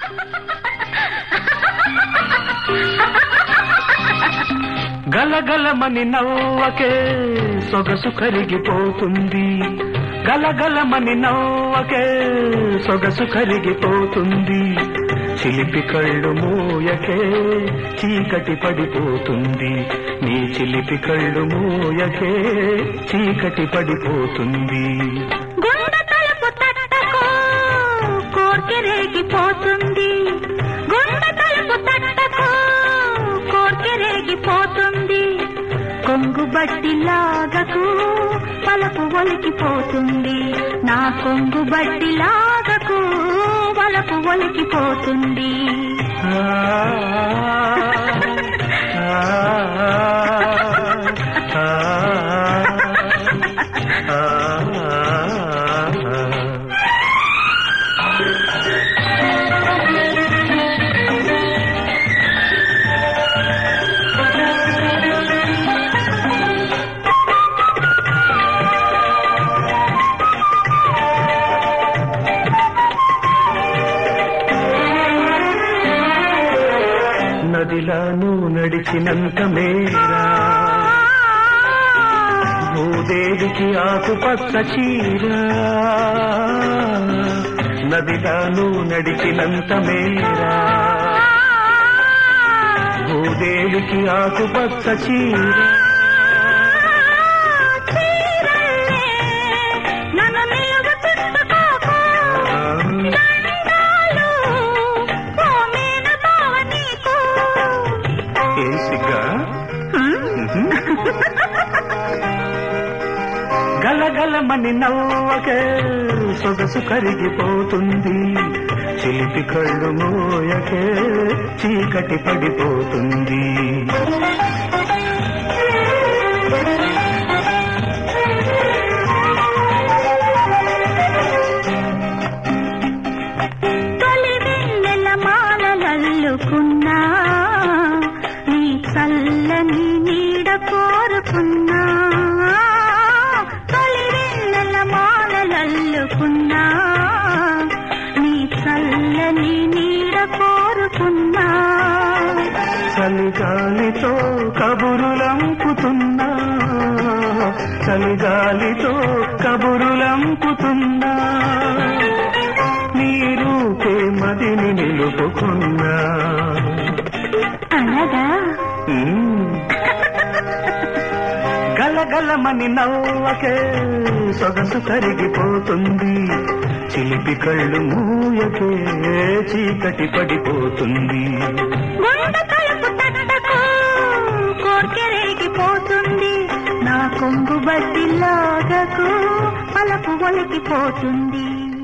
గలగలమని నవ్వకే సొగసు కరిగిపోతుంది గలగలమని నవ్వకే సొగసు కరిగిపోతుంది చిలిపి కళ్ళు మూయకే చీకటి పడిపోతుంది నీ చిలిపి కళ్ళు మూయకే చీకటి పడిపోతుంది గుండె తలుపు తట్టకు కోర్కె రేగిపోతుంది గుండె తలుపు తట్టకు కోర్కె రేగిపోతుంది కొంగు బట్టి లాగకు పలపు ఒలికిపోతుంది నా కొంగు బట్టి లాగకు వలపు ఒలికిపోతుంది ఆ, ఆ, ఆ, ఆ, ఆ. నదిలాను నడిచినంత మేరా భూదేవికి ఆకుపచ్చ చీర నదిలాను నడిచినంత మేరా భూదేవికి ఆకుపచ్చ చీర చీరల్లే నన్ను నిలువెత్తుకోకు. దండాలు ఓ మీనబావ నీకు. ఏసిగా హ్మ్? గలగలమని నవ్వకే సొగసు కరిగిపోతుంది చిలిపి కళ్ళు మోయకే చీకటి పడిపోతుంది తొలి వెన్నెల మాలలల్లుకున్నా నీ చల్లని నీడ కోరుకున్నా తొలి వెన్నెల మాలలల్లుకున్నా నీ చల్లని నీడ కోరుకున్నా చలిగాలితో కబురులంపుతున్నా చలిగాలితో కబురులంపుతున్నా నీ రూపే మదిని నిలుపుకున్నా అనగా ఉమ్. గలగలమని నవ్వకే సొగసు కరిగిపోతుంది చిలిపి కళ్ళు మూయకే చీకటి పడిపోతుంది గుండె తలుపు తట్టకు కోర్కె రేగిపోతుంది నా కొంగు బట్టి లాగకు పలపు ఒలికిపోతుంది